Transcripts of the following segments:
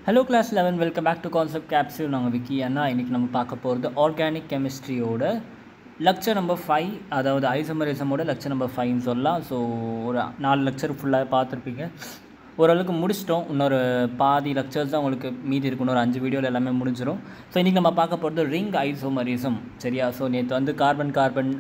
hello class eleven welcome back to concept capsule நாங்கள் விக்கி அண்ணா இன்றைக்கி நம்ம பார்க்க போகிறது ஆர்கானிக் கெமிஸ்ட்ரியோட லெக்சர் நம்பர் ஃபைவ் அதாவது ஐசமரிசமோட லெக்சர் நம்பர் ஃபைவ்னு சொல்லலாம் ஸோ ஒரு நாலு லெக்சர் ஃபுல்லாக பார்த்துருப்பீங்க ஓரளவுக்கு முடிச்சிட்டோம் இன்னொரு பாதி லெக்சர்ஸ் தான் உங்களுக்கு மீதி இருக்கும் இன்னொரு அஞ்சு வீடியோவில் எல்லாமே முடிஞ்சிடும் ஸோ இன்றைக்கி நம்ம பார்க்க போகிறது ரிங் ஐசோமரிசம் சரியா ஸோ நேற்று வந்து carbon carbon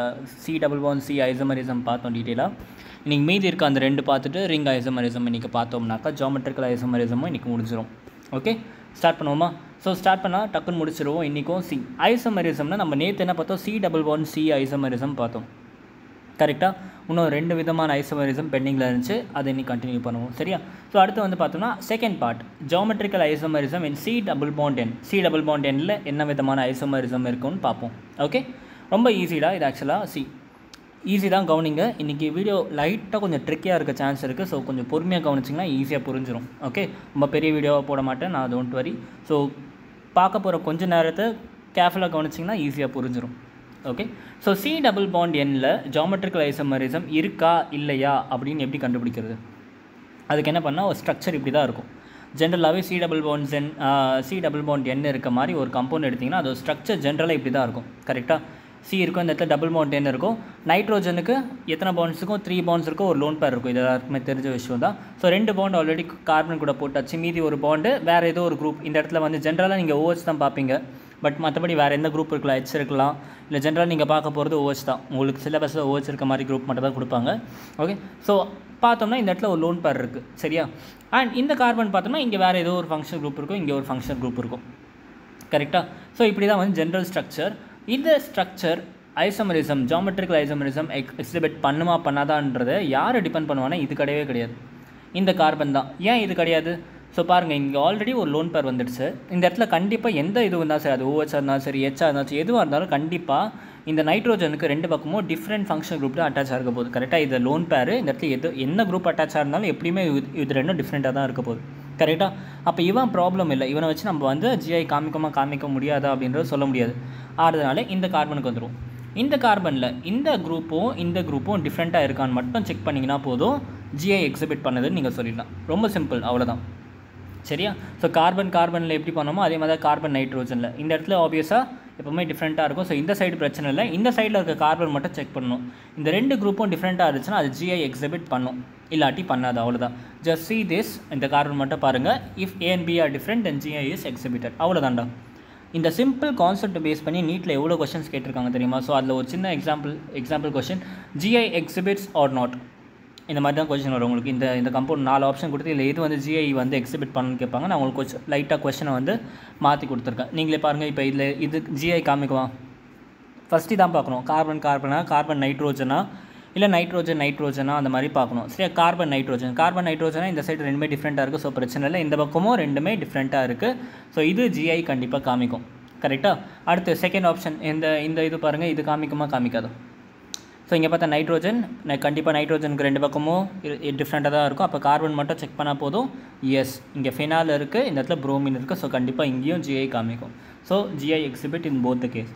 C double one C isomerism பார்த்தோம் டீட்டெயிலாக இன்றைக்கி மீதி இருக்க அந்த ரெண்டு பார்த்துட்டு ரிங் ஐசோமரிசம் இன்றைக்கி பார்த்தோம்னாக்கா ஜாமெட்ரிக்கல் ஐசோமரிசமும் இன்றைக்கி முடிஞ்சிடும் ஓகே ஸ்டார்ட் பண்ணுவோமா ஸோ ஸ்டார்ட் பண்ணால் டக்குன்னு முடிச்சிருவோம் இன்றைக்கும் சி ஐசோமரிசம்னா நம்ம நேற்று என்ன பார்த்தோம் C double one C isomerism பார்த்தோம் கரெக்டாக இன்னும் ரெண்டு விதமான ஐசோமரிசம் பெண்டிங்கில் இருந்துச்சு அதை இன்னைக்கு கண்டினியூ பண்ணுவோம் சரியா ஸோ அடுத்து வந்து பார்த்தோம்னா second part geometrical isomerism in C double bond N C double bond எண்ணில் என்ன விதமான ஐசோமரிசம் இருக்குன்னு பார்ப்போம் ஓகே ரொம்ப ஈஸிடா இது ஆக்சுவலாக சி ஈஸி தான் கவனிங்க இன்றைக்கி வீடியோ லைட்டாக கொஞ்சம் ட்ரிக்கியாக இருக்க சான்ஸ் இருக்குது ஸோ கொஞ்சம் பொறுமையாக கவனிச்சிங்கன்னா ஈஸியாக புரிஞ்சிடும் ஓகே ரொம்ப பெரிய வீடியோவாக போட மாட்டேன் நான் டோன்ட் வரி ஸோ பார்க்க போகிற கொஞ்ச நேரத்தை கேர்ஃபுல்லாக கவனிச்சிங்கன்னா ஈஸியாக புரிஞ்சிடும் okay so C double bond எண்ணில் ஜாமெட்ரிக்கல் ஐசோமரிசம் இருக்கா இல்லையா அப்படின்னு எப்படி கண்டுபிடிக்கிறது அதுக்கு என்ன பண்ணால் ஒரு ஸ்ட்ரக்சர் இப்படி தான் இருக்கும் ஜென்ரலாகவே C double bonds N C double bond N இருக்க மாதிரி ஒரு கம்பவுண்ட் எடுத்திங்கன்னா அது ஸ்ட்ரக்சர் ஜென்ரலாக இப்படி தான் இருக்கும் கரெக்டாக சி இருக்கும் இந்த இடத்துல டபுள் பாண்ட் எண் இருக்கும் நைட்ரோஜனுக்கு எத்தனை பாண்ட்ஸுக்கும் த்ரீ பாண்ட்ஸ் இருக்கும் ஒரு லோன் பேர் இருக்கும் இது எல்லாருக்குமே தெரிஞ்ச விஷயம் தான் ஸோ ரெண்டு பாண்ட் ஆல்ரெடி கார்பன் கூட போட்டாச்சு மீதி ஒரு பாண்டு வேறு ஏதோ ஒரு குரூப் இந்த இடத்துல வந்து ஜென்ரலாக நீங்கள் ஓஹெச் தான் பார்ப்பீங்க பட் மற்றபடி வேறு எந்த குரூப் இருக்கலாம் ஹெச் இருக்கலாம் இல்லை ஜென்ரலாக நீங்கள் பார்க்க போகிறது ஓஹெச் தான் உங்களுக்கு சிலபஸில் ஓஹெச் இருக்க மாதிரி குரூப் மட்டும் தான் கொடுப்பாங்க ஓகே ஸோ பார்த்தோம்னா இந்த இடத்துல ஒரு லோன் பேர் இருக்குது சரியா அண்ட் இந்த கார்பன் பார்த்தோம்னா இங்கே வேறு ஏதோ ஒரு ஃபங்க்ஷன் குரூப் இருக்கும் இங்கே ஒரு ஃபங்க்ஷன் குரூப் இருக்கும் கரெக்டாக ஸோ இப்படி தான் வந்து ஜென்ரல் ஸ்ட்ரக்சர் இந்த structure isomerism geometrical isomerism ex exhibit பண்ணுமா பண்ணாதான்றதை யார் டிபெண்ட் பண்ணுவானா இது கிடையவே கிடையாது இந்த கார்பன் தான் ஏன் இது கிடையாது ஸோ பாருங்கள் இங்கே ஆல்ரெடி ஒரு லோன் பேர் வந்துடுச்சு இந்த இடத்துல கண்டிப்பாக எந்த இது இருந்தாலும் சரி அது ஓஹெச்சாக இருந்தாலும் சரி ஹெச்சாக இருந்தாலும் சரி எதுவாக இருந்தாலும் கண்டிப்பாக இந்த நைட்ரோஜனுக்கு ரெண்டு பக்கமும் டிஃப்ரெண்ட் ஃபங்க்ஷன் குரூப் தான் அட்டாச் ஆக போகுது கரெக்டாக இது லோன் பேர் இந்த இடத்துல எது என்ன குரூப் அட்டாச் இருந்தாலும் எப்படியுமே இது இது ரெண்டும் டிஃப்ரெண்ட்டாக தான் இருக்க போகுது கரெக்டாக அப்போ இவன் ப்ராப்ளம் இல்லை இவனை வச்சு நம்ம வந்து ஜிஐ காமிக்கமா காமிக்க முடியாதா அப்படின்றத சொல்ல முடியாது ஆறுதனால இந்த கார்பனுக்கு வந்துடும் இந்த கார்பனில் இந்த குரூப்பும் இந்த குரூப்பும் டிஃப்ரெண்ட்டாக இருக்கான்னு மட்டும் செக் பண்ணிங்கன்னா போதும் ஜிஐ எக்ஸிபிட் பண்ணதுன்னு நீங்கள் சொல்லிடலாம் ரொம்ப சிம்பிள் அவ்வளோதான் சரியா ஸோ கார்பன் கார்பனில் எப்படி பண்ணோமோ அதே மாதிரி தான் கார்பன் நைட்ரோஜனில் இந்த இடத்துல ஆப்வியஸாக எப்போவுமே டிஃப்ரெண்ட்டாக இருக்கும் ஸோ இந்த சைடு பிரச்சனை இல்லை இந்த சைடில் இருக்க கார்பன் மட்டும் செக் பண்ணணும் இந்த ரெண்டு குரூப்பும் டிஃப்ரெண்ட்டாக இருந்துச்சுன்னா அது ஜிஐ எக்ஸிபிட் பண்ணும் இல்லாட்டி பண்ணாது அவ்வளோதான் ஜஸ்ட் சி திஸ் இந்த கார்பன் மட்டும் பாருங்கள் if A and B are different and GI is exhibited அவ்வளோதான்டா இந்த சிம்பிள் கான்செப்ட் பேஸ் பண்ணி நீட்டில் எவ்வளோ கொஷின்ஸ் கேட்டிருக்காங்க தெரியுமா ஸோ அதில் ஒரு சின்ன example example question GI exhibits or not இந்த மாதிரி தான் கொஷின் வரும் உங்களுக்கு இந்த இந்த கம்பவுண்ட் நாலு ஆப்ஷன் கொடுத்து இல்லை எது வந்து ஜிஐ வந்து எக்ஸிபிட் பண்ணணும்னு கேட்பாங்க நான் உங்களுக்கு கொஞ்சம் லைட்டாக கொஷனை வந்து மாற்றி கொடுத்துருக்கேன் நீங்களே பாருங்கள் இப்போ இதில் இது ஜிஐ காமிக்குவா ஃபஸ்ட்டு தான் பார்க்கணும் கார்பன் கார்பனா கார்பன் நைட்ரோஜனா இல்லை நைட்ரோஜன் நைட்ரோஜனா அந்த மாதிரி பார்க்கணும் சரியா கார்பன் நைட்ரோஜன் கார்பன் நைட்ரோஜனா இந்த சைடு ரெண்டுமே டிஃப்ரெண்ட்டாக இருக்குது ஸோ பிரச்சனை இல்லை இந்த பக்கமும் ரெண்டுமே டிஃப்ரெண்ட்டாக இருக்குது ஸோ இது ஜிஐ கண்டிப்பாக காமிக்கும் கரெக்டாக அடுத்து செகண்ட் ஆப்ஷன் இந்த இந்த இது பாருங்கள் இது காமிக்குமா காமிக்காதோ ஸோ இங்கே பார்த்தா நைட்ரோஜன் கண்டிப்பாக நைட்ரோஜனுக்கு ரெண்டு பக்கமும் டிஃப்ரெண்ட்டாக தான் இருக்கும் அப்போ கார்பன் மட்டும் செக் பண்ணால் போதும் எஸ் இங்கே ஃபினால் இருக்குது இந்த இடத்துல ப்ரோமின் இருக்குது ஸோ கண்டிப்பாக இங்கேயும் ஜிஐ காமிக்கும் so GI exhibit in both the case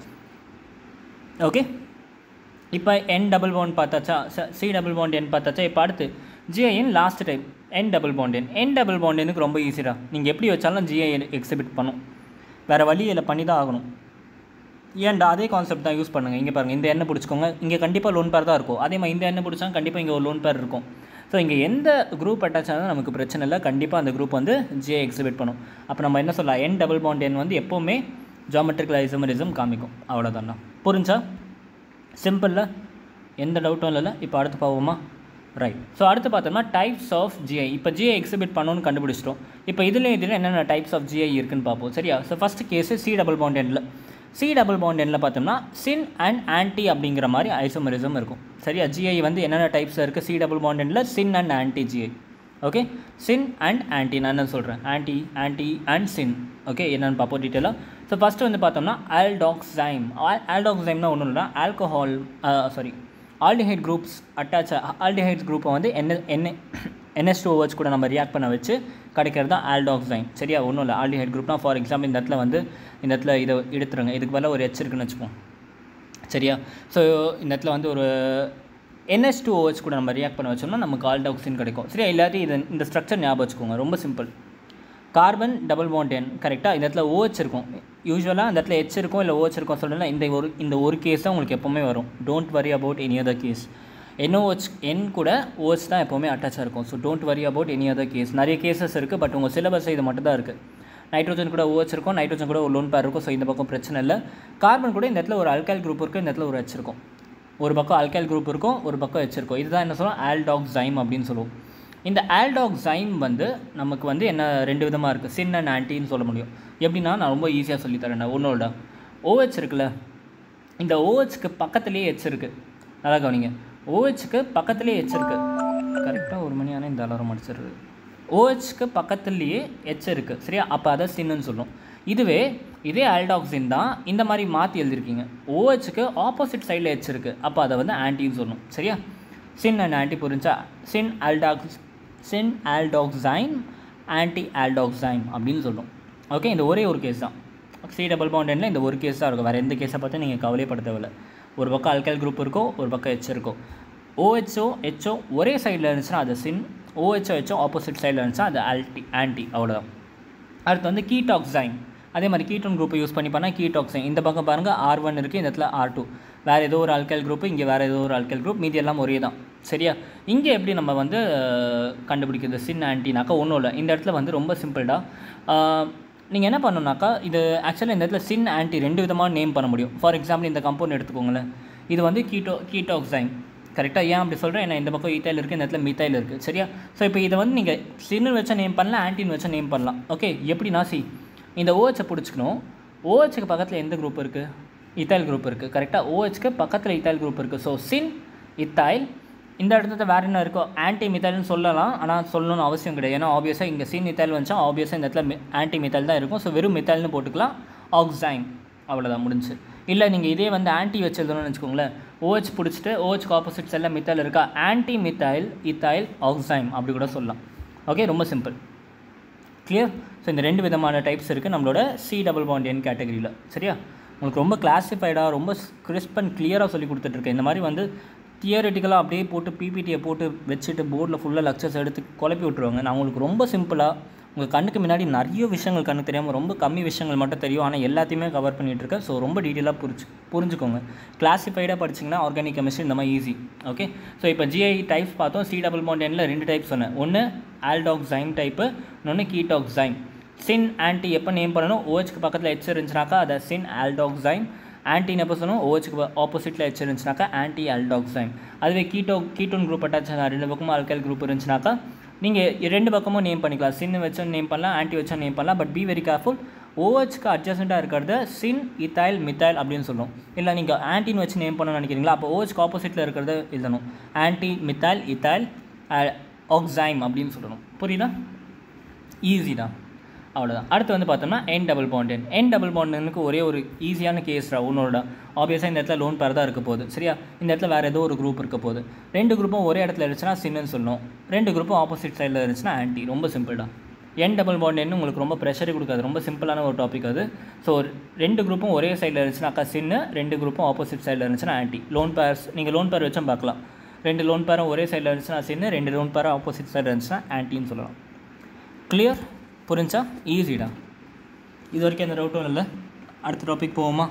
okay இப்போ என் டபுள் பாண்ட் பார்த்தாச்சா சி டபுள் பாண்ட் என் பார்த்தாச்சா இப்போ அடுத்து GI in last type N double bond N N double bond எனக்கு ரொம்ப ஈஸிடா நீங்கள் எப்படி வச்சாலும் ஜிஐ எக்ஸிபிட் பண்ணும் வேறு வழி இதில் பண்ணி தான் ஆகணும் ஏன்டா அதே கான்செப்ட் தான் யூஸ் பண்ணுங்கள் இங்கே பாருங்கள் இந்த எண்ணெய் பிடிச்சிக்கோங்க இங்கே கண்டிப்பாக லோன் பேர் தான் இருக்கும் அதே மாதிரி இந்த எண்ணெய் பிடிச்சா கண்டிப்பாக இங்கே ஒரு லோன் பேர் இருக்கும் ஸோ இங்கே எந்த குரூப் அட்டாச் ஆனாலும் நமக்கு பிரச்சனை இல்லை கண்டிப்பாக அந்த குரூப் வந்து ஜிஐ எக்ஸிபிட் பண்ணும் அப்போ நம்ம என்ன சொல்லலாம் என் டபுள் பாண்ட் என் வந்து எப்போவுமே ஜாமெட்ரிக்கல் ஐசோமரிசம் காமிக்கும் அவ்வளோதாண்ணா புரிஞ்சா சிம்பிளில் எந்த டவுட்டும் இல்லைல்ல இப்போ அடுத்து பார்ப்போமா ரைட் ஸோ அடுத்து பார்த்தோம்னா டைப்ஸ் ஆஃப் ஜிஐ இப்போ ஜிஐ எக்ஸிபிட் பண்ணணும்னு கண்டுபிடிச்சிட்டோம் இப்போ இதில் இதில் என்னென்ன டைப்ஸ் ஆஃப் ஜிஐ இருக்குன்னு பார்ப்போம் சரியா so first case C double bond எண்ணில் சி டபுள் பாண்ட் எண்ணில் பார்த்தோம்னா சின் அண்ட் ஆன்டி அப்படிங்கிற மாதிரி ஐசோமரிசம் இருக்கும் சரியா ஜிஐ வந்து என்னென்ன டைப்ஸ் இருக்குது சி டபுள் பாண்ட் எண்ணில் syn and anti GI okay syn and anti நான் என்ன சொல்கிறேன் anti anti and syn okay என்னென்னு பார்ப்போம் டீட்டெயிலாக ஸோ ஃபஸ்ட்டு வந்து பார்த்தோம்னா ஆல்டாக்ஸைம் ஆல்டாக்ஸைம்னா ஒன்றும் இல்லை alcohol sorry aldehyde groups attach aldehyde குரூப்பை வந்து என்ன என்ன என்எஸ் டூ ஓவர்ஸ் கூட நம்ம ரியாக்ட் பண்ண வச்சு கிடைக்கிறது தான் ஆல்டாக்ஸைம் சரியா ஒன்றும் இல்லை ஆல்டிஹைட் குரூப்னா ஃபார் எக்ஸாம்பிள் இந்த இடத்துல வந்து இந்த இடத்துல இதை எடுத்துருங்க இதுக்கு பதிலாக ஒரு எச் இருக்குன்னு வச்சுப்போம் சரியா ஸோ இந்த இடத்துல வந்து ஒரு என்எஸ் டூ ஓஹெச் கூட நம்ம ரியாக்ட் பண்ண வச்சோம்னா நமக்கு ஆல்டாக்சின் கிடைக்கும் சரியா இல்லாட்டி இது இந்த ஸ்ட்ரக்சர் ஞாபகம் வச்சுக்கோங்க ரொம்ப simple carbon double bond N கரெக்டாக இந்த இடத்துல OH இருக்கும் யூஸ்வலாக அந்த இடத்துல ஹெச் இருக்கும் இல்லை OH இருக்கும் சொல்லலாம் இந்த ஒரு இந்த ஒரு கேஸ் தான் உங்களுக்கு எப்போவுமே வரும் don't worry about any other case NOH N கூட OH தான் எப்போவுமே அட்டாச்சாக இருக்கும் so don't worry about any other case நிறைய கேசஸ் இருக்குது பட் உங்கள் சிலபஸ் இது மட்டும் தான் இருக்குது நைட்ரோஜன் கூட OH இருக்கும் நைட்ரோஜன் கூட ஒரு லோன் பேர் இருக்கும் ஸோ இந்த பக்கம் பிரச்சனை இல்லை கார்பன் கூட இந்த இடத்துல ஒரு அல்கைல் குரூப் இருக்குது இந்த இடத்துல ஒரு H இருக்கும் ஒரு பக்கம் அல்கைல் குரூப் இருக்கும் ஒரு பக்கம் H இருக்கும் இதுதான் என்ன சொல்லுவோம் ஆல்டாக்ஸைம் அப்படின்னு சொல்லுவோம் இந்த ஆல்டாக்ஸைம் வந்து நமக்கு வந்து என்ன ரெண்டு விதமாக இருக்குது சின் அண்ட் ஆன்டின்னு சொல்ல முடியும் எப்படின்னா நான் ரொம்ப ஈஸியாக சொல்லித்தரேன் ஒன்றோட OH இருக்குல்ல இந்த OHக்கு பக்கத்துலேயே H இருக்குது நல்லா கவனிங்க OHக்கு பக்கத்துலேயே H இருக்குது கரெக்டாக ஒரு மணி ஆனால் இந்த அலாரம் அடிச்சிடுறது OHக்கு பக்கத்துலேயே H இருக்குது சரியா அப்போ அதை சின்னு சொல்லும் இதுவே இதே ஆல்டாக்சின் தான் இந்த மாதிரி மாற்றி எழுதிருக்கீங்க OHக்கு ஆப்போசிட் சைடில் H இருக்குது அப்போ அதை வந்து ஆன்டின்னு சொல்லணும் சரியா சின் அண்ட் ஆன்டி புரிஞ்சா சின் ஆல்டாக்ஸ் சின் ஆல்டாக்சைன் ஆன்டி ஆல்டாக்சைம் அப்படின்னு சொல்லும் ஓகே இந்த ஒரே ஒரு கேஸ் தான் சி டபுள் பாண்டில் இந்த ஒரு கேஸ் தான் இருக்கும் வேறு எந்த கேஸை பார்த்து நீங்கள் கவலைப்பட தேவையில்ல ஒரு பக்கம் அல்கைல் குரூப் இருக்கும் ஒரு பக்கம் ஹெச் இருக்கும் ஓஹெச்ஓ ஹெச்ஓ ஒரே சைடில் இருந்துச்சுன்னா அது சின் ஓஹெச்ஓ ஹெச்ஓ ஆப்போசிட் சைடில் இருந்துச்சுன்னா அது ஆல்டி ஆன்டி அவ்வளோதான் அடுத்து வந்து கீடாக்சைம் அதே மாதிரி கீட்டோன் குரூப்பை யூஸ் பண்ணி பண்ணால் கீடாக்சைம் இந்த பக்கம் பாருங்கள் ஆர் ஒன் இருக்குது இந்த இடத்துல ஆர் டூ வேறு ஏதோ ஒரு அல்கைல் குரூப் இங்கே வேறு ஏதோ ஒரு அல்கைல் குரூப் மீதி எல்லாம் ஒரே தான் சரியா இங்கே எப்படி நம்ம வந்து அஹ், கண்டுபிடிக்கிறது சின் ஆன்டினாக்கா ஒன்றும் இல்லை இந்த இடத்துல வந்து ரொம்ப சிம்பிள்டா நீங்கள் என்ன பண்ணணும்னாக்கா இது ஆக்சுவலாக இந்த இடத்துல சின் ஆன்டி ரெண்டு விதமாக நேம் பண்ண முடியும் ஃபார் எக்ஸாம்பிள் இந்த கம்பவுண்ட் எடுத்துக்கோங்களேன் இது வந்து கீட்டோ கீட்டோக்சைம் கரெக்டாக ஏன் அப்படி சொல்கிறேன் ஏன்னா இந்த பக்கம் ஈத்தைல் இருக்குது இந்த இடத்துல மித்தைல் இருக்குது சரியா ஸோ இப்போ இதை வந்து நீங்கள் சின்னு வச்சா நேம் பண்ணலாம் ஆன்டின்னு வச்சா நேம் பண்ணலாம் ஓகே எப்படின்னா சி இந்த ஓஹெச்சை பிடிச்சிக்கணும் ஓஹெச்சுக்கு பக்கத்தில் எந்த குரூப் இருக்குது இத்தாயில் குரூப் இருக்குது கரெக்டாக ஓஹெச்க்கு பக்கத்தில் இத்தாயில் குரூப் இருக்குது ஸோ சின் இத்தாயில் இந்த இடத்துல வேறு என்ன இருக்கோ ஆன்டி மித்தாயில்னு சொல்லலாம் ஆனால் சொல்லணும்னு அவசியம் கிடையாது ஏன்னா ஆப்வியஸாக இங்கே சின் மித்தாயில் வந்துச்சா ஆப்வியஸாக இந்த இடத்துல ஆன்டி மித்தாயில் தான் இருக்கும் ஸோ வெறும் மித்தாயில்னு போட்டுக்கலாம் ஆக்ஸைம் அவ்வளோதான் முடிஞ்சு இல்லை நீங்கள் இதே வந்து ஆன்டி வச்சிருந்தோம்னு வச்சுக்கோங்களேன் OH பிடிச்சிட்டு OHக்கு ஆப்போசிட் செல்ல மித்தாயில் இருக்கா ஆன்டி மித்தாயில் இத்தாயில் ஆக்ஸைம் அப்படி கூட சொல்லலாம் ஓகே ரொம்ப சிம்பிள் கிளியர் ஸோ இந்த ரெண்டு விதமான டைப்ஸ் இருக்குது நம்மளோட சி டபுள் பாண்ட் என் கேட்டகரியில் சரியா உங்களுக்கு ரொம்ப கிளாஸிஃபைடாக ரொம்ப கிறிஸ்ப் அண்ட் கிளியராக சொல்லி கொடுத்துட்ருக்கேன் இந்த மாதிரி வந்து தியரட்டிக்கலாக அப்படியே போட்டு பிபிடியை போட்டு வச்சுட்டு போர்டில் ஃபுல்லாக லெக்சர்ஸ் எடுத்து குழப்பி விட்ருவாங்க நான் உங்களுக்கு ரொம்ப சிம்பிளாக உங்கள் கண்ணுக்கு முன்னாடி நிறைய விஷயங்கள் கண்ணுக்கு தெரியாமல் ரொம்ப கம்மி விஷயங்கள் மட்டும் தெரியும் ஆனால் எல்லாத்தையுமே கவர் பண்ணிகிட்டு இருக்கேன் ஸோ ரொம்ப டீட்டெயிலாக புரிஞ்சு புரிஞ்சுக்கோங்க கிளாஸிஃபைடாக படிச்சிங்கன்னா ஆர்கானிக் கெமிஸ்ட்ரி இந்த மாதிரி ஈஸி ஓகே ஸோ இப்போ ஜிஐ டைப்ஸ் பார்த்தோம் சி டபுள் பாண்டியனில் ரெண்டு டைப் சொன்னேன் ஒன்று ஆல்டாக்ஸைம் டைப்பு இன்னொன்று கீடாக்ஸைம் சின் ஆன்டி எப்போ நேம் பண்ணணும் ஓஹெச்க்கு பக்கத்தில் எச் இருந்துச்சுனாக்கா அதை சின் ஆல்டாக்ஸைம் ஆன்டின்னு எப்போ சொன்னோம் ஓஹெச்க்கு ஆப்போசிட்டில் எச் இருந்துச்சுனாக்கா ஆன்டி ஆல்டாக்ஸைம் அதுவே கீட்டோ கீட்டோன் குரூப் அட்டாச் ரெண்டு பக்கமும் ஆல்கைல் குரூப் இருந்துச்சுனாக்கா நீங்கள் ரெண்டு பக்கமும் நேம் பண்ணிக்கலாம் சின் வச்சும் நேம் பண்ணலாம் ஆன்டி வச்சும் நேம் பண்ணலாம் பட் பி வெரி கேர்ஃபுல் ஓஹெச்க்கு அட்ஜஸ்டண்ட்டாக இருக்கிறத சின் இத்தாயில் மித்தாயில் அப்படின்னு சொல்லுவோம் இல்லை நீங்கள் ஆன்டின்னு வச்சு நேம் பண்ணணும்னு நினைக்கிறீங்களா அப்போ ஓஹெச்க்கு ஆப்போசிட்டில் இருக்கிறத எழுதணும் ஆன்டி மித்தாயில் இத்தாயில் ஆக்ஸைம் அப்படின்னு சொல்லணும் புரியுதா ஈஸி தான் அவ்வளோதான் அடுத்து வந்து பார்த்தோம்னா என் டபுள் பாண்டின் என் டபுள் பாண்டனுக்கு ஒரே ஒரு ஈஸியான கேஸ்ரா உன்னோட ஆப்வியஸாக இந்த இடத்துல லோன் பேர் தான் இருக்க போகுது சரியா இந்த இடத்துல வேறு ஏதோ ஒரு குரூப் இருக்க போகுது ரெண்டு குரூப்பும் ஒரே இடத்துல இருந்துச்சுன்னா சின்னு சொல்லணும் ரெண்டு குரூப்பும் ஆப்போசிட் சைடில் இருந்துச்சுன்னா ஆன்டி ரொம்ப சிம்பிள் தான் என் டபுள் பாண்ட் உங்களுக்கு ரொம்ப ப்ரெஷரே கொடுக்காது ரொம்ப சிம்பிளான ஒரு டாபிக் அது ஸோ ரெண்டு குரூப்பும் ஒரே சைடில் இருந்துச்சுனாக்கா சின்னு ரெண்டு குரூப்பும் ஆப்போசிட் சைடில் இருந்துச்சுன்னா ஆன்டி லோன் பேர்ஸ் நீங்கள் லோன் பேர் வச்சும் பார்க்கலாம் ரெண்டு லோன் பேரும் ஒரே சைடில் இருந்துச்சுன்னா சின்னு ரெண்டு லோன் பேரும் ஆப்போசிட் சைடில் இருந்துச்சுன்னா ஆன்டின்னு சொல்லலாம் கிளியர் புரிஞ்சா ஈஸிடா இது வரைக்கும் எந்த டவுட்டும் இல்லை அடுத்த டாபிக் போவோமா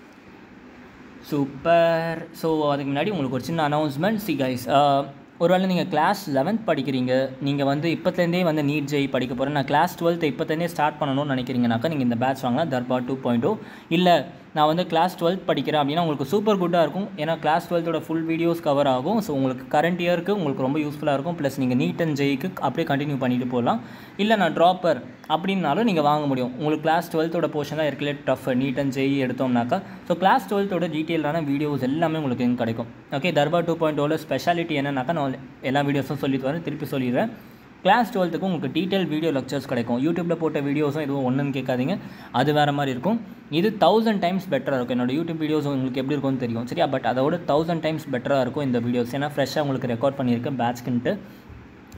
சூப்பர் ஸோ அதுக்கு முன்னாடி உங்களுக்கு ஒரு சின்ன அனௌன்ஸ்மெண்ட் சி கைஸ் ஒருவேளை நீங்கள் கிளாஸ் லெவன்த் படிக்கிறீங்க நீங்கள் வந்து இப்போத்துலேருந்தே வந்து நீட் ஜெய் படிக்க போகிறேன் நான் கிளாஸ் டுவெல்த் இப்போத்துலேருந்தே ஸ்டார்ட் பண்ணணும்னு நினைக்கிறீங்கனாக்கா நீங்கள் இந்த பேட்ச் வாங்கலாம் தர்பார் டூ பாயிண்ட் டூ இல்லை நான் வந்து கிளாஸ் டுவெல்த் படிக்கிறேன் அப்படின்னா உங்களுக்கு சூப்பர் குட்டாக இருக்கும் ஏன்னா கிளாஸ் டுவெல்த்தோட ஃபுல் வீடியோஸ் கவர் ஆகும் ஸோ உங்களுக்கு கரண்ட் இயருக்கு உங்களுக்கு ரொம்ப யூஸ்ஃபுல்லாக இருக்கும் ப்ளஸ் நீங்கள் நீட் அண்ட் ஜெய்க்கு அப்படியே கண்டினியூ பண்ணிட்டு போகலாம் இல்லை நான் ட்ராப்பர் அப்படின்னாலும் நீங்கள் வாங்க முடியும் உங்களுக்கு கிளாஸ் டுவெல்த்தோட போர்ஷன் தான் இருக்கலே டஃப் நீட் அண்ட் ஜெய் எடுத்தோம்னாக்கா ஸோ கிளாஸ் டுவெல்த்தோட டீட்டெயிலான வீடியோஸ் எல்லாமே உங்களுக்கு இங்கே கிடைக்கும் ஓகே தர்பார் டூ பாயிண்ட் ஓவில் ஸ்பெஷாலிட்டி என்னன்னாக்கா நான் எல்லா வீடியோஸும் சொல்லிட்டு வரேன் திருப்பி சொல்லிடுறேன் கிளாஸ் டுவெல்த்துக்கு உங்களுக்கு டீட்டெயில் வீடியோ லெக்சர்ஸ் கிடைக்கும் யூடியூப்பில் போட்ட வீடியோஸும் எதுவும் ஒன்றுன்னு கேட்காதீங்க அது வேறு மாதிரி இருக்கும் இது தௌசண்ட் டைம்ஸ் பெட்டராக இருக்கும் என்னோட யூடியூப் வீடியோஸ் உங்களுக்கு எப்படி இருக்கும்னு தெரியும் சரியா பட் அதோட தௌசண்ட் டைம்ஸ் பெட்டராக இருக்கும் இந்த வீடியோஸ் ஏன்னா ஃப்ரெஷ்ஷாக உங்களுக்கு ரெக்கார்ட் பண்ணியிருக்கேன் பேட்ச்க்குன்ட்டு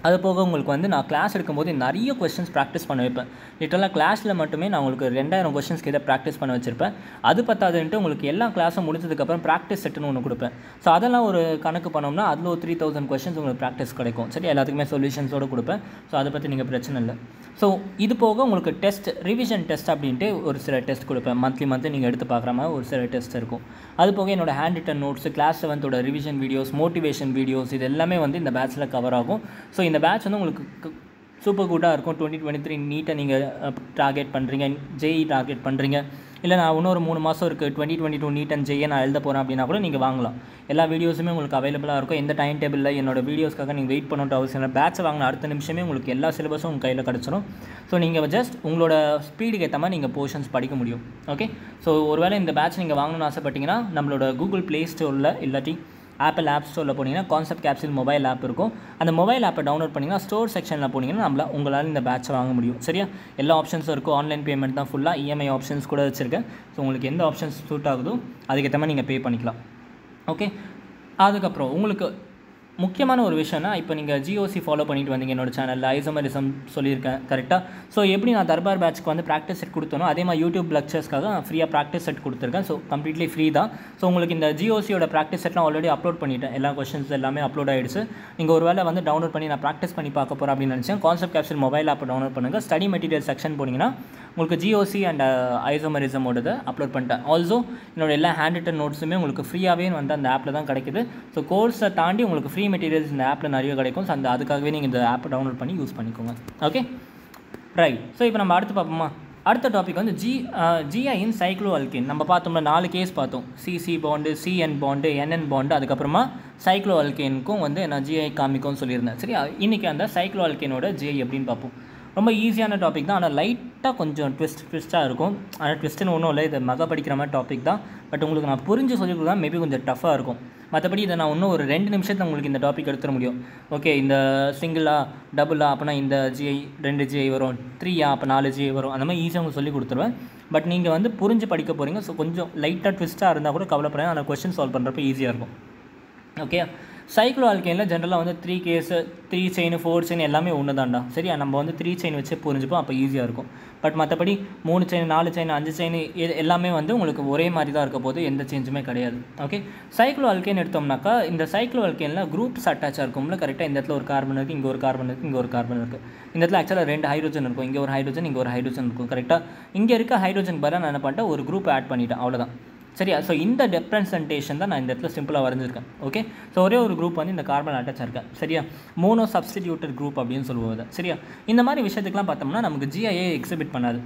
அது போக உங்களுக்கு வந்து நான் கிளாஸ் எடுக்கும்போது நிறைய கொஸ்டின்ஸ் ப்ராக்டிஸ் பண்ண வைப்பேன் லிட்டரலாக கிளாஸில் மட்டுமே நான் உங்களுக்கு ரெண்டாயிரம் கொஸ்டின்ஸ் கிட்ட ப்ராக்டிஸ் பண்ண வச்சிருப்பேன் அது பத்தாதுன்ட்டு உங்களுக்கு எல்லா கிளாஸும் முடிஞ்சதுக்கப்புறம் ப்ராக்டிஸ் செட்டுன்னு ஒன்று கொடுப்பேன் ஸோ அதெல்லாம் ஒரு கணக்கு பண்ணோம்னா அதில் ஒரு த்ரீ தௌசண்ட் கொஸ்டின்ஸ் உங்களுக்கு ப்ராக்டிஸ் கிடைக்கும் சரி எல்லாத்துக்குமே சொல்யூஷன்ஸோடு கொடுப்பேன் ஸோ அதை பற்றி நீங்கள் பிரச்சனை இல்லை ஸோ இது போக உங்களுக்கு டெஸ்ட் ரிவிஷன் டெஸ்ட் அப்படின்ட்டு ஒரு சில டெஸ்ட் கொடுப்பேன் மந்த்லி மந்த்லி நீங்கள் எடுத்து பார்க்குற மாதிரி ஒரு சில டெஸ்ட் இருக்கும் அது போக என்னோட ஹேண்ட் ரிட்டன் நோட்ஸ் கிளாஸ் செவன்த்தோட ரிவிஷன் வீடியோஸ் மோட்டிவேஷன் வீடியோஸ் இது எல்லாமே வந்து இந்த பேட்ச்சில் கவர் ஆகும் ஸோ இந்த பேட்ச் வந்து உங்களுக்கு சூப்பர் குட்டாக இருக்கும் டுவெண்ட்டி டுவெண்ட்டி த்ரீ நீட்டை நீங்கள் டார்கெட் பண்ணுறீங்க ஜெய் டார்கெட் பண்ணுறீங்க இல்லை நான் இன்னொரு மூணு மாதம் இருக்குது twenty twenty two NEET and ஜெயை நான் எழுத போகிறேன் அப்படின்னா கூட நீங்கள் வாங்கலாம் எல்லா வீடியோஸுமே உங்களுக்கு அவைலபிளாக இருக்கும் எந்த டைம் டேபிளில் என்னோட வீடியோஸ்க்காக நீங்கள் வெயிட் பண்ணணும் அவசியம் இல்லை பேட்ச் வாங்கின அடுத்த நிமிஷமே உங்களுக்கு எல்லா சிலபஸும் உங்கள் கையில் கிடச்சிரும் ஸோ நீங்கள் ஜஸ்ட் உங்களோட ஸ்பீடுக்கு ஏற்ற மாதிரி நீங்கள் போர்ஷன்ஸ் படிக்க முடியும் ஓகே ஸோ ஒருவேளை இந்த பேட்ச் நீங்கள் வாங்கணும்னு ஆசைப்பட்டீங்கன்னா நம்மளோட கூகுள் ப்ளே ஸ்டோரில் இல்லாட்டி ஆப்பிள் ஆப் ஸ்டோரில் போனீங்கன்னா கான்செப்ட் கேப்சூல் மொபைல் ஆப் இருக்கும் அந்த மொபைல் ஆப்பை டவுன்லோட் பண்ணிங்கன்னா ஸ்டோர் செக்ஷனில் போனீங்கன்னா நம்மள உங்களால் இந்த பேட்சை வாங்க முடியும் சரியா எல்லா ஆப்ஷன்ஸும் இருக்கும் ஆன்லைன் பேமெண்ட் தான் ஃபுல்லாக இஎம்ஐ ஆப்ஷன்ஸ் கூட வச்சுருக்கேன் ஸோ உங்களுக்கு எந்த ஆப்ஷன்ஸ் சூட் ஆகுதோ அதுக்கேற்ற மாதிரி நீங்கள் பே பண்ணிக்கலாம் ஓகே அதுக்கப்புறம் உங்களுக்கு முக்கியமான ஒரு விஷயம்னா இப்போ நீங்கள் ஜிஓசி ஃபாலோ பண்ணிட்டு வந்தீங்க என்னோட சேனலில் ஐசோமரிசம் சொல்லியிருக்கேன் கரெக்டாக ஸோ எப்படி நான் தர்பார் பேட்ச்க்கு வந்து ப்ராக்டிஸ் செட் கொடுத்தனோ அதே மாதிரி யூடியூப் லெக்சர்ஸ்க்காக நான் ஃப்ரீயாக ப்ராக்டிஸ் செட் கொடுத்துருக்கேன் ஸோ கம்ப்ளீட்லி ஃப்ரீ தான் ஸோ உங்களுக்கு இந்த ஜிஓசியோட ப்ராக்டிஸ் செட்லாம் ஆல்ரெடி அப்லோட் பண்ணிட்டேன் எல்லா கொஷின்ஸ் எல்லாமே அப்லோட் ஆகிடுச்சு நீங்கள் ஒரு வேளை வந்து டவுன்லோட் பண்ணி நான் ப்ராக்டிஸ் பண்ணி பார்க்க போகிறேன் அப்படின்னு நினச்சேன் concept capsule mobile app download பண்ணுங்கள் ஸ்டடி மெட்டீரியல் செக்ஷன் போனீங்கன்னா உங்களுக்கு ஜிஓசி அண்ட் ஐசோமரிசமோடது அப்லோட் பண்ணிட்டேன் ஆல்சோ என்னோட எல்லா ஹேண்ட் ரிட்டன் நோட்ஸுமே உங்களுக்கு ஃப்ரீயாகவே வந்து அந்த ஆப்பில் தான் கிடைக்குது ஸோ கோர்ஸை தாண்டி உங்களுக்கு ஃப்ரீ மெட்டீரியல்ஸ் இந்த ஆப்பில் நிறைய கிடைக்கும் ஸோ அந்த அதுக்காகவே நீங்கள் இந்த ஆப்பை டவுன்லோட் பண்ணி யூஸ் பண்ணிக்கோங்க ஓகே ரைட் ஸோ இப்போ நம்ம அடுத்து பார்ப்போமா அடுத்த டாபிக் வந்து ஜி ஜிஐயின் சைக்ளோ அல்கேன் நம்ம பார்த்தோம்னா நாலு கேஸ் பார்த்தோம் CC bond CN bond NN bond அதுக்கப்புறமா சைக்ளோ அல்கேனுக்கும் வந்து நான் ஜிஐ காமிக்கும்னு சொல்லியிருந்தேன் சரி இன்றைக்கி அந்த சைக்ளோ அல்கேனோட ஜிஐ எப்படின்னு பார்ப்போம் ரொம்ப ஈஸியான டாபிக் தான் ஆனால் லைட்டாக கொஞ்சம் ட்விஸ்ட் ட்விஸ்ட்டாக இருக்கும் ஆனால் ட்விஸ்ட்டுன்னு ஒன்றும் இல்லை இது மக படிக்கிற மாதிரி டாபிக் தான் பட் உங்களுக்கு நான் புரிஞ்சு சொல்லி கொடுத்தா மேபி கொஞ்சம் டஃப்பாக இருக்கும் மற்றபடி இதை நான் இன்னும் ஒரு ரெண்டு நிமிஷத்தில் உங்களுக்கு இந்த டாபிக் எடுத்துட முடியும் ஓகே இந்த சிங்கிளா டபுளா அப்போனா இந்த ஜிஐ ரெண்டு ஜிஐ வரும் த்ரீயா அப்போ நாலு ஜிஐ வரும் அந்த மாதிரி ஈஸியாக உங்களுக்கு சொல்லி கொடுத்துருவேன் பட் நீங்கள் வந்து புரிஞ்சு படிக்க போகிறீங்க ஸோ கொஞ்சம் லைட்டாக ட்விஸ்ட்டாக இருந்தால் கூட கவலைப்படுறேன் அந்த கொஸ்டின் சால்வ் பண்ணுறப்ப ஈஸியாக இருக்கும் ஓகே சைக்ளோ ஆல்கேனில் ஜென்ரலாக வந்து three case three chain four chain எல்லாமே ஒன்று தான்டா சரியா நம்ம வந்து த்ரீ செயின் வச்சு புரிஞ்சுப்போம் அப்போ ஈஸியாக இருக்கும் பட் மற்றபடி மூணு செயின் நாலு செயின் அஞ்சு செயின் எல்லாமே வந்து உங்களுக்கு ஒரே மாதிரி தான் இருக்க போது எந்த சேஞ்சுமே கிடையாது ஓகே சைக்ளோ அல்கேன் எடுத்தோம்னாக்கா இந்த சைக்ளோ அல்கேனில் குரூப்ஸ் அட்டாச்சாக இருக்கும்ல கரெக்டாக இந்த இடத்துல ஒரு கார்பன் இருக்குது இங்கே ஒரு கார்பன் இருக்குது இங்கே ஒரு கார்பன் இருக்குது இந்த இடத்துல ஆக்சுவலாக ரெண்டு ஹைட்ரோஜன் இருக்கும் இங்கே ஒரு ஹைட்ரோஜன் இங்கே ஒரு ஹைட்ரோஜன் இருக்கும் கரெக்டாக இங்கே இருக்க ஹைட்ரோஜன் பதிலாக நான் என்ன பண்ணிட்டேன் ஒரு குரூப் ஆட் பண்ணிட்டேன் அவ்வளோதான் சரியா ஸோ இந்த ரெப்ரசன்டேஷன் தான் நான் இந்த இடத்துல சிம்பிளாக வரைஞ்சிருக்கேன் ஓகே ஸோ ஒரே ஒரு குரூப் வந்து இந்த கார்பன் அட்டாச் இருக்கேன் சரியா மோனோ சப்ஸ்டிடியூட்டட் குரூப் அப்படின்னு சொல்லுவது சரியா இந்த மாதிரி விஷயத்துக்குலாம் பார்த்தோம்னா நமக்கு ஜிஐஏ எக்ஸிபிட் பண்ணாது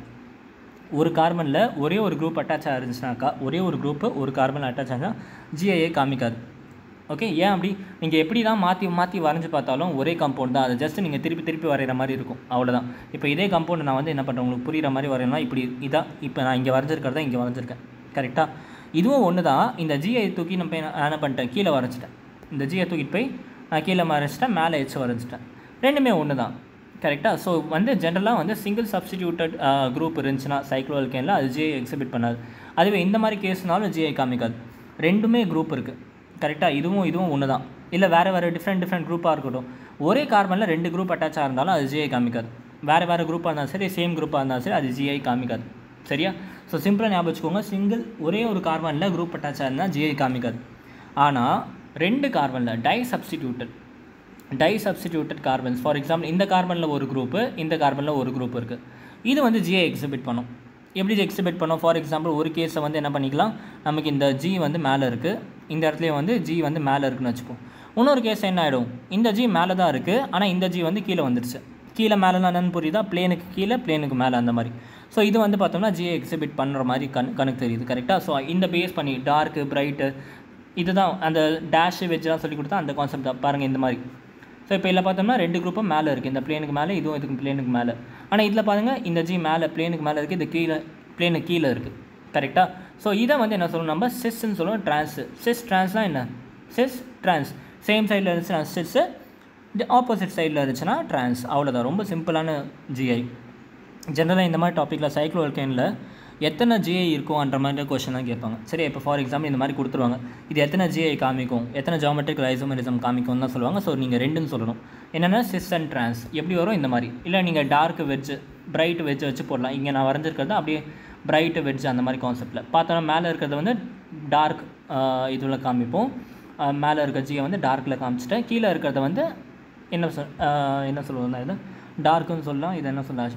ஒரு கார்பனில் ஒரே ஒரு குரூப் அட்டாச் ஆயிருந்துச்சுனாக்கா ஒரே ஒரு குரூப்பு ஒரு கார்பன் அட்டாச் ஆனால் ஜிஐஏ காமிக்காது ஓகே ஏன் அப்படி நீங்கள் எப்படி தான் மாற்றி மாற்றி வரைஞ்சி பார்த்தாலும் ஒரே காம்பவுண்ட் தான் அது ஜஸ்ட் நீங்கள் திருப்பி திருப்பி வரைகிற மாதிரி இருக்கும் அவ்வளோதான் இப்போ இதே காம்பவுண்ட் நான் வந்து என்ன பண்ணுறேன் உங்களுக்கு புரிகிற மாதிரி வரையணும்னா இப்படி இதான் இப்போ நான் இங்கே வரைஞ்சிருக்கிறதா இங்கே வரைஞ்சிருக்கேன் கரெக்டாக இதுவும் ஒன்று தான் இந்த ஜிஐ தூக்கி நான் போய் நான் என்ன பண்ணிட்டேன் கீழே வரைஞ்சிட்டேன் இந்த ஜிஐ தூக்கிட்டு போய் நான் கீழே வரைஞ்சிட்டேன் மேலே எச்சு வரைஞ்சிட்டேன் ரெண்டுமே ஒன்று தான் கரெக்டாக ஸோ வந்து ஜென்ரலாக வந்து சிங்கிள் சப்ஸ்டிடியூட்டட் குரூப் இருந்துச்சுன்னா சைக்ளோல்கேனில் அது ஜிஐ எக்ஸிபிட் பண்ணாது அதுவே இந்த மாதிரி கேஸ்னாலும் ஜிஐ காமிக்காது ரெண்டுமே குரூப் இருக்குது கரெக்டாக இதுவும் இதுவும் ஒன்று தான் இல்லை வேறு வேறு டிஃப்ரெண்ட் டிஃப்ரெண்ட் குரூப்பாக இருக்கட்டும் ஒரே கார்பனில் ரெண்டு குரூப் அட்டாச்சாக இருந்தாலும் அது ஜிஐ காமிக்காது வேறு வேறு குரூப்பாக இருந்தாலும் சரி சேம் குரூப்பாக இருந்தாலும் சரி அது ஜிஐ காமிக்காது சரியா ஸோ சிம்பிளாக ஞாபகம் வச்சுக்கோங்க சிங்கிள் ஒரே ஒரு கார்பனில் குரூப் அட்டாச்சாக இருந்தால் ஜிஐ காமிக்காது ஆனால் ரெண்டு கார்பனில் di substituted di substituted carbons for example இந்த கார்பனில் ஒரு குரூப்பு இந்த கார்பனில் ஒரு குரூப் இருக்குது இது வந்து ஜிஐ எக்ஸிபிட் பண்ணும் எப்படி எக்ஸிபிட் பண்ணோம் ஃபார் எக்ஸாம்பிள் ஒரு கேஸை வந்து என்ன பண்ணிக்கலாம் நமக்கு இந்த ஜி வந்து மேலே இருக்குது இந்த இடத்துலையும் வந்து ஜி வந்து மேலே இருக்குன்னு வச்சுப்போம் இன்னொரு கேஸ் என்ன ஆகிடும் இந்த ஜி மேலே தான் இருக்குது ஆனால் இந்த ஜி வந்து கீழே வந்துருச்சு கீழே மேலேனா என்னன்னு புரியுதா பிளேனுக்கு கீழே பிளேனுக்கு மேலே அந்த மாதிரி ஸோ இது வந்து பார்த்தோம்னா ஜிஐ எக்ஸிபிட் பண்ணுற மாதிரி கண் கணக்கு தெரியுது கரெக்டாக ஸோ இந்த பேஸ் பண்ணி டார்க்கு பிரைட்டு இதுதான் அந்த டேஷ் வெஜ்லாம் சொல்லி கொடுத்தா அந்த கான்செப்ட் தான் பாருங்கள் இந்த மாதிரி ஸோ இப்போ இதில் பார்த்தோம்னா ரெண்டு குரூப்பும் மேலே இருக்குது இந்த பிளேனுக்கு மேலே இதுவும் இதுக்கு பிளேனுக்கு மேலே ஆனால் இதில் பாருங்கள் இந்த ஜி மேலே பிளேனுக்கு மேலே இருக்குது இது கீழே பிளேனுக்கு கீழே இருக்குது கரெக்டாக ஸோ இதை வந்து என்ன சொல்லணும் நம்ம சிஸ்ன்னு சொல்லுவோம் ட்ரான்ஸ் சிஸ் ட்ரான்ஸ்னால் என்ன சிஸ் ட்ரான்ஸ் சேம் சைடில் இருந்துச்சுன்னா சிஸ்ஸு ஆப்போசிட் சைடில் இருந்துச்சுன்னா ட்ரான்ஸ் அவ்வளோதான் ரொம்ப சிம்பிளான ஜிஐ ஜென்ரலாக இந்த மாதிரி டாப்பிக்கில் சைக்ளோல்கேனில் எத்தனை ஜிஐ இருக்கும்ன்ற மாதிரி கொஷின் தான் கேட்பாங்க சரி இப்போ ஃபார் எக்ஸாம்பிள் இந்த மாதிரி கொடுத்துருவாங்க இது எத்தனை ஜிஐ காமிக்கும் எத்தனை ஜாமெட்ரிக் ஐசோமெரிசம் காமிக்கும் தான் சொல்லுவாங்க ஸோ நீங்கள் ரெண்டுன்னு சொல்லணும் என்னென்னா சிஸ் அண்ட் ட்ரான்ஸ் எப்படி வரும் இந்த மாதிரி இல்லை நீங்கள் டார்க் வெஜ் பிரைட் வெஜ் வச்சு போடலாம் இங்கே நான் வரைஞ்சிருக்கிறது அப்படியே பிரைட் வெஜ் அந்த மாதிரி கான்செப்ட்டில் பார்த்தோன்னா மேலே இருக்கிறது வந்து டார்க் இதில் காமிப்போம் மேலே இருக்க ஜியை வந்து டார்க்கில் காமிச்சிட்டேன் கீழே இருக்கிறத வந்து என்ன சொல் என்ன சொல்லுவோம் இது டார்க்குன்னு சொல்லலாம் இது என்ன சொல்ல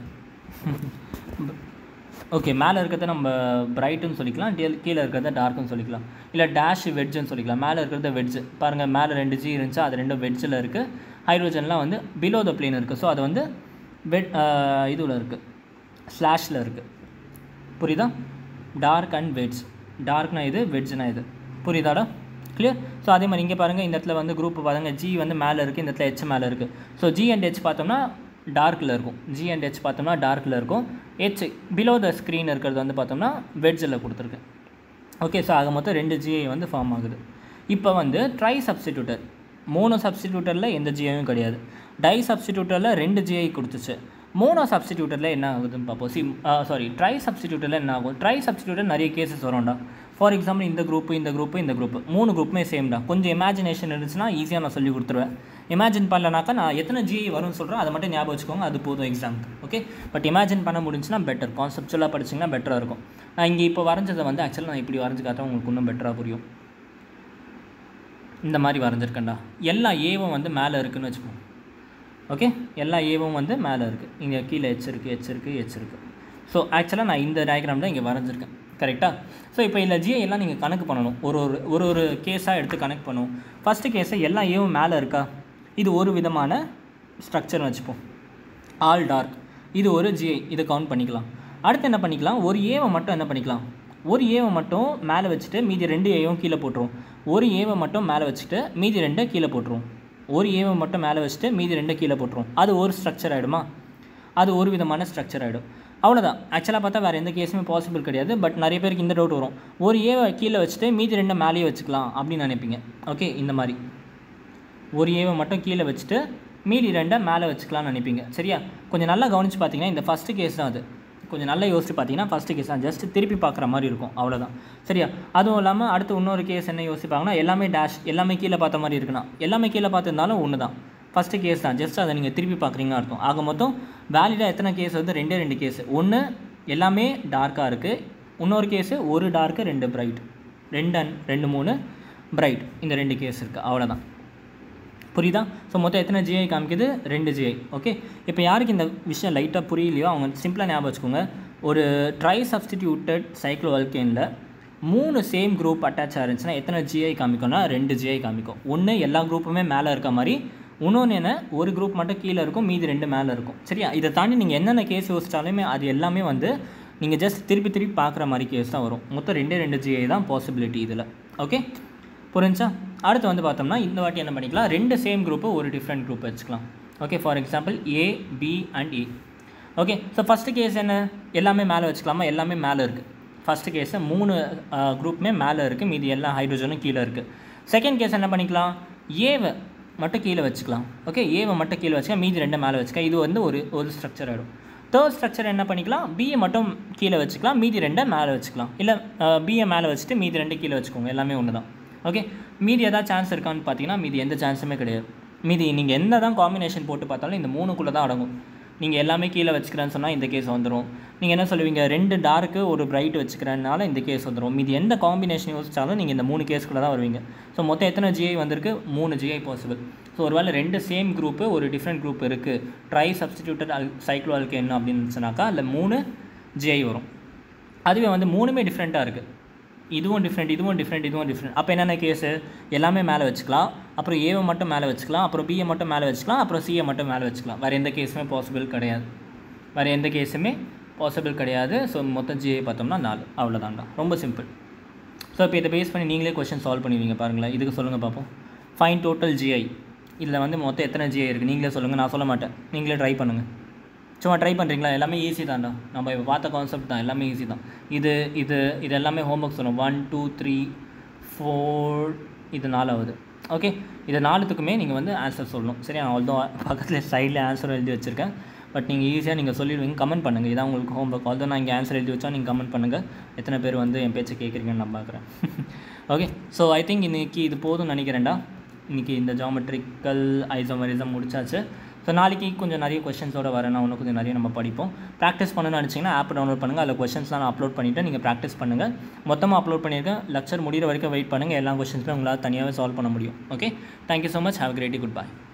ஓகே மேலே இருக்கிறத நம்ம பிரைட்டுன்னு சொல்லிக்கலாம் டே கீழே இருக்கிறத டார்க்குன்னு சொல்லிக்கலாம் இல்லை டேஷ் வெட்ஜுன்னு சொல்லிக்கலாம் மேலே இருக்கிறத வெட்ஜ் பாருங்கள் மேலே ரெண்டு ஜி இருந்துச்சு அது ரெண்டும் வெட்ஜில் இருக்குது ஹைட்ரோஜன்லாம் வந்து பிலோ த பிளேன் இருக்குது ஸோ அது வந்து வெட் இதுவில் இருக்குது ஸ்லாஷில் இருக்குது புரியுதா டார்க் அண்ட் வெட்ஜ் டார்க்னா இது வெட்ஜ்னா இது புரியுதாடா கிளியர் ஸோ அதே மாதிரி இங்கே பாருங்கள் இந்த இடத்துல வந்து குரூப் பாருங்கள் ஜி வந்து மேலே இருக்குது இந்த இடத்துல ஹெச் மேலே இருக்குது ஸோ ஜி அண்ட் ஹெச் பார்த்தோம்னா டார்க்கில் இருக்கும் ஜி அண்ட் ஹெச் பார்த்தோம்னா டார்க்கில் இருக்கும் ஹெச் பிலோ த ஸ்க்ரீன் இருக்கிறது வந்து பார்த்தோம்னா வெட்ஜில் கொடுத்துருக்கு ஓகே ஸோ ஆக மொத்தம் ரெண்டு ஜிஐ வந்து ஃபார்ம் ஆகுது இப்போ வந்து ட்ரை சப்ஸ்டிடியூட்டர் மோனோ சப்ஸ்டிடியூட்டரில் எந்த ஜிஐயும் கிடையாது டை சப்ஸ்டிடியூட்டரில் ரெண்டு ஜிஐ கொடுத்துச்சு மோனோ சப்ஸ்டிடியூட்டரில் என்ன ஆகுதுன்னு பார்ப்போம் சி சாரி ட்ரை சப்ஸ்டிடியூட்டரில் என்ன ஆகும் ட்ரை சப்ஸ்டிடியூட்டர் நிறைய கேசஸ் வரும்டா ஃபார் எக்ஸாம்பிள் இந்த குரூப்பு இந்த குரூப்பு இந்த குரூப்பு மூணு குரூப்புமே சேம் தான் கொஞ்சம் இமேஜினேஷன் இருந்துச்சுன்னா ஈஸியாக நான் சொல்லி கொடுத்துருவேன் இமேஜின் பண்ணலனாக்கா நான் எத்தனை ஜிஐ வரும்னு சொல்கிறேன் அதை மட்டும் ஞாபகம் வச்சுக்கோங்க அது போதும் எக்ஸாமுக்கு ஓகே பட் இமேஜின் பண்ண முடிஞ்சுன்னா பெட்டர் கான்செப்டுவலாக படிச்சிங்கன்னா பெட்டராக இருக்கும் நான் இங்கே இப்போ வரைஞ்சதை வந்து ஆக்சுவலாக நான் இப்படி வரைஞ்சு காத்தா உங்களுக்கு இன்னும் பெட்டராக புரியும் இந்த மாதிரி வரைஞ்சிருக்கேன்டா எல்லா ஏவும் வந்து மேலே இருக்குன்னு வச்சுப்போம் ஓகே எல்லா ஏவும் வந்து மேலே இருக்குது இங்கே கீழே எச் இருக்குது எச் இருக்குது எச் இருக்குது ஸோ ஆக்சுவலாக நான் இந்த டயக்ராம் தான் இங்கே வரைஞ்சிருக்கேன் கரெக்டாக ஸோ இப்போ இல்லை ஜிஐ எல்லாம் நீங்கள் கணக்கு பண்ணணும் ஒரு ஒரு ஒரு ஒரு கேஸாக எடுத்து கனெக்ட் பண்ணுவோம் ஃபஸ்ட்டு கேஸை எல்லா ஏவும் மேலே இருக்கா இது ஒரு விதமான ஸ்ட்ரக்சர்னு வச்சுப்போம் ஆல் டார்க் இது ஒரு ஜிஐ இதை கவுண்ட் பண்ணிக்கலாம் அடுத்து என்ன பண்ணிக்கலாம் ஒரு ஏவை மட்டும் என்ன பண்ணிக்கலாம் ஒரு ஏவை மட்டும் மேலே வச்சுட்டு மீதி ரெண்டு ஏவும் கீழே போட்டுருவோம் ஒரு ஏவை மட்டும் மேலே வச்சுட்டு மீதி ரெண்டை கீழே போட்டுருவோம் ஒரு ஏவை மட்டும் மேலே வச்சுட்டு மீதி ரெண்டை கீழே போட்டுருவோம் அது ஒரு ஸ்ட்ரக்சர் ஆகிடுமா அது ஒரு விதமான ஸ்ட்ரக்சர் ஆகிடும் அவ்வளோதான் ஆக்சுவலாக பார்த்தா வேறு எந்த கேஸுமே பாசிபிள் கிடையாது பட் நிறைய பேருக்கு இந்த டவுட் வரும் ஒரு ஏவை கீழே வச்சுட்டு மீதி ரெண்டை மேலேயே வச்சுக்கலாம் அப்படின்னு நினைப்பீங்க ஓகே இந்த மாதிரி ஒரு ஏவை மட்டும் கீழே வச்சுட்டு மீதி ரெண்டை மேலே வச்சுக்கலாம்னு நினைப்பீங்க சரியா கொஞ்சம் நல்லா கவனித்து பார்த்தீங்கன்னா இந்த ஃபஸ்ட்டு கேஸ் தான் அது கொஞ்சம் நல்லா யோசிச்சு பார்த்தீங்கன்னா ஃபஸ்ட்டு கேஸ் தான் ஜஸ்ட் திருப்பி பார்க்குற மாதிரி இருக்கும் அவ்வளோதான் சரியா அதுவும் இல்லாமல் அடுத்து இன்னொரு கேஸ் என்ன யோசிப்பாங்கன்னா எல்லாமே டேஷ் எல்லாமே கீழே பார்த்த மாதிரி இருக்குன்னா எல்லாமே கீழே பார்த்துருந்தாலும் ஒன்று தான் ஃபஸ்ட்டு கேஸ் தான் ஜஸ்ட் அதை நீங்கள் திருப்பி பார்க்குறீங்க அர்த்தம் ஆக மொத்தம் வேலிடாக எத்தனை கேஸ் வந்து ரெண்டே ரெண்டு கேஸ் ஒன்று எல்லாமே டார்க்காக இருக்குது இன்னொரு கேஸு ஒரு டார்க்கு ரெண்டு பிரைட் ரெண்டு அண்ட் ரெண்டு மூணு பிரைட் இந்த ரெண்டு கேஸ் இருக்குது அவ்வளோதான் புரியுதா ஸோ மொத்தம் எத்தனை ஜிஐ காமிக்குது ரெண்டு ஜிஐ ஓகே இப்போ யாருக்கு இந்த விஷயம் லைட்டாக புரியலையோ அவங்க சிம்பிளாக ஞாபகம் வச்சுக்கோங்க ஒரு ட்ரை சப்ஸ்டிடியூட்டட் சைக்ளோ அல்கேனில் மூணு சேம் குரூப் அட்டாச் ஆயிருந்துச்சுன்னா எத்தனை ஜிஐ காமிக்கும்னா ரெண்டு ஜிஐ காமிக்கும் ஒன்று எல்லா குரூப்புமே மேலே இருக்க மாதிரி இன்னொன்று என்ன ஒரு குரூப் மட்டும் கீழே இருக்கும் மீதி ரெண்டு மேலே இருக்கும் சரியா இதை தாண்டி நீங்கள் என்னென்ன கேஸ் யோசிச்சாலுமே அது எல்லாமே வந்து நீங்கள் ஜஸ்ட் திருப்பி திருப்பி பார்க்குற மாதிரி கேஸ் தான் வரும் மொத்தம் ரெண்டே ரெண்டு ஜிஐ தான் பாசிபிலிட்டி இதில் ஓகே புரிஞ்சா அடுத்து வந்து பார்த்தோம்னா இந்த வாட்டி என்ன பண்ணிக்கலாம் ரெண்டு சேம் குரூப்பு ஒரு டிஃப்ரெண்ட் குரூப் வச்சுக்கலாம் okay for example A B and A okay so first case என்ன எல்லாமே மேலே வச்சுக்கலாமா எல்லாமே மேலே இருக்குது ஃபஸ்ட்டு கேஸு மூணு குரூப்புமே மேலே இருக்குது மீதி எல்லா ஹைட்ரோஜனும் கீழே இருக்குது செகண்ட் கேஸ் என்ன பண்ணிக்கலாம் ஏவை மட்டும் கீழே வச்சுக்கலாம் ஓகே ஏவை மட்டும் கீழே வச்சுக்க மீதி ரெண்டு மேலே வச்சுக்க இது வந்து ஒரு ஒரு ஸ்ட்ரக்சர் ஆகிடும் தேர்ட் ஸ்ட்ரக்சர் என்ன பண்ணிக்கலாம் பிஏ மட்டும் கீழே வச்சுக்கலாம் மீதி ரெண்டை மேலே வச்சுக்கலாம் இல்லை பிஏ மேலே வச்சுட்டு மீதி ரெண்டு கீழே வச்சுக்கோங்க எல்லாமே ஒன்று தான் ஓகே மீதி எதாவது சான்ஸ் இருக்கான்னு பார்த்தீங்கன்னா மீதி எந்த சான்ஸுமே கிடையாது மீதி நீங்கள் என்ன தான் காம்பினேஷன் போட்டு பார்த்தாலும் இந்த மூணுக்குள்ளே தான் அடங்கும் நீங்கள் எல்லாமே கீழே வச்சுக்கிறேன்னு சொன்னால் இந்த கேஸ் வந்துடும் நீங்கள் என்ன சொல்லுவீங்க ரெண்டு டார்க்கு ஒரு பிரைட் வச்சுக்கிறனால இந்த கேஸ் வந்துடும் மீதி எந்த காம்பினேஷன் யோசிச்சாலும் நீங்கள் இந்த மூணு கேஸ்க்குள்ளே தான் வருவீங்க ஸோ மொத்தம் எத்தனை ஜிஐ வந்திருக்கு மூணு ஜிஐ பாசிபிள் ஸோ ஒருவேளை ரெண்டு சேம் குரூப்பு ஒரு டிஃப்ரெண்ட் குரூப் இருக்குது tri substituted al cyclo alkane அப்படின்னு சொன்னாக்கா அதில் மூணு ஜிஐ வரும் அதுவே வந்து மூணுமே டிஃப்ரெண்ட்டாக இருக்குது இதுவும் டிஃப்ரெண்ட் இதுவும் டிஃப்ரெண்ட் இதுவும் டிஃப்ரெண்ட் அப்போ என்னென்ன கேஸு எல்லாமே மேலே வச்சுக்கலாம் அப்புறம் ஏவை மட்டும் மேலே வச்சுக்கலாம் அப்புறம் பிஏ மட்டும் மேலே வச்சுக்கலாம் அப்புறம் சிஏ மட்டும் மேலே வச்சுக்கலாம் வேறு எந்த கேஸுமே பாசிபிள் கிடையாது வேறு எந்த கேஸுமே பாசிபிள் கிடையாது ஸோ மொத்தம் ஜிஏ பார்த்தோம்னா நாலு அவ்வளோதான்டா ரொம்ப சிம்பிள் ஸோ இப்போ இதை பேஸ் பண்ணி நீங்களே கொஷின் சால்வ் பண்ணுவீங்க பாருங்களேன் இதுக்கு சொல்லுங்கள் பார்ப்போம் ஃபைன் டோட்டல் ஜிஐ இதில் வந்து மொத்தம் எத்தனை ஜிஐ இருக்குது நீங்களே சொல்லுங்கள் நான் சொல்ல மாட்டேன் நீங்களே ட்ரை பண்ணுங்கள் சும்மா ட்ரை பண்ணுறீங்களா எல்லாமே ஈஸி தான்டா நம்ம இப்போ பார்த்த கான்செப்ட் தான் எல்லாமே ஈஸி தான் இது இது இது எல்லாமே ஹோம்ஒர்க் சொல்லணும் ஒன் டூ த்ரீ ஃபோர் இது நாலாவது ஓகே இது நாலுத்துக்குமே நீங்கள் வந்து ஆன்சர் சொல்லணும் சரி நான் அவ்வளோ பக்கத்தில் சைடில் ஆன்சர் எழுதி வச்சுருக்கேன் பட் நீங்கள் ஈஸியாக நீங்கள் சொல்லிடுவீங்க கமெண்ட் பண்ணுங்கள் இதான் உங்களுக்கு ஹோம் ஒர்க் ஆல்தோ நான் இங்கே ஆன்சர் எழுதி வச்சா நீங்கள் கமெண்ட் பண்ணுங்கள் எத்தனை பேர் வந்து என் பேச்சை கேட்குறீங்கன்னு நான் பார்க்குறேன் ஓகே ஸோ ஐ திங்க் இன்றைக்கி இது போதும் நினைக்கிறேன்டா இன்றைக்கி இந்த ஜாமெட்ரிக்கல் ஐசோமரிசம் முடிச்சாச்சு ஸோ நாளைக்கு கொஞ்சம் நிறைய கொஷின்ஸோட வரேன் நான் இன்னும் கொஞ்சம் நிறைய நம்ம படிப்போம் ப்ராக்டிஸ் பண்ணணும்னு நினச்சிங்கன்னா ஆப் டவுன்லோட் பண்ணுங்கள் அதில் கொஷின்ஸ்லாம் நான் அப்லோட் பண்ணிவிட்டு நீங்கள் ப்ராக்டிஸ் பண்ணுங்கள் மொத்தமாக அப்லோட் பண்ணியிருக்கேன் லெக்சர் முடிகிற வரைக்கும் வெயிட் பண்ணுங்கள் எல்லா கொஷின்ஸுமே உங்களால் தனியாகவே சால்வ் பண்ண முடியும் okay thank you so much have great day good by